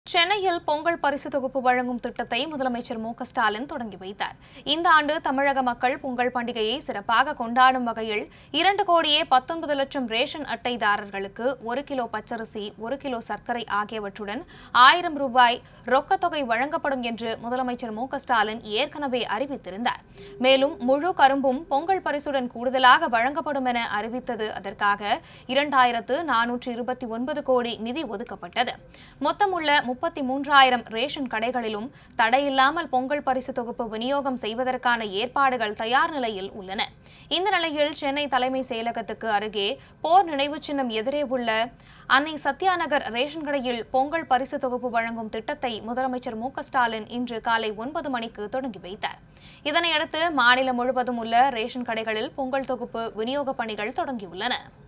சென்னையில் பொங்கல் பரிசு தொகுப்பு வழங்கும் திட்டத்தை முதலமைச்சர் மு க ஸ்டாலின் தொடங்கி வைத்தார் இந்த ஆண்டு தமிழக மக்கள் பொங்கல் பண்டிகையை சிறப்பாக கொண்டாடும் வகையில் இரண்டு கோடியே பத்தொன்பது லட்சம் ரேஷன் அட்டைதாரர்களுக்கு ஒரு கிலோ பச்சரிசி ஒரு கிலோ சர்க்கரை ஆகியவற்றுடன் ஆயிரம் ரூபாய் ரொக்கத்தொகை வழங்கப்படும் என்று முதலமைச்சர் மு க ஸ்டாலின் ஏற்கனவே அறிவித்திருந்தார் மேலும் முழு கரும்பும் பொங்கல் பரிசுடன் கூடுதலாக வழங்கப்படும் என அறிவித்தது அதற்காக இரண்டாயிரத்து நானூற்று இருபத்தி ஒன்பது கோடி நிதி ஒதுக்கப்பட்டது மொத்தமுள்ள முப்பத்தி மூன்றாயிரம் ரேஷன் கடைகளிலும் தடையில்லாமல் பொங்கல் பரிசு தொகுப்பு விநியோகம் செய்வதற்கான ஏற்பாடுகள் தயார் நிலையில் உள்ளன இந்த நிலையில் சென்னை தலைமை செயலகத்துக்கு அருகே போர் நினைவுச் சின்னம் எதிரே உள்ள அன்னை சத்யா நகர் ரேஷன் கடையில் பொங்கல் பரிசு தொகுப்பு வழங்கும் திட்டத்தை முதலமைச்சர் மு க ஸ்டாலின் இன்று காலை ஒன்பது மணிக்கு தொடங்கி வைத்தார் இதனையடுத்து மாநிலம் முழுவதும் உள்ள ரேஷன் கடைகளில் பொங்கல் தொகுப்பு விநியோக பணிகள் தொடங்கியுள்ளன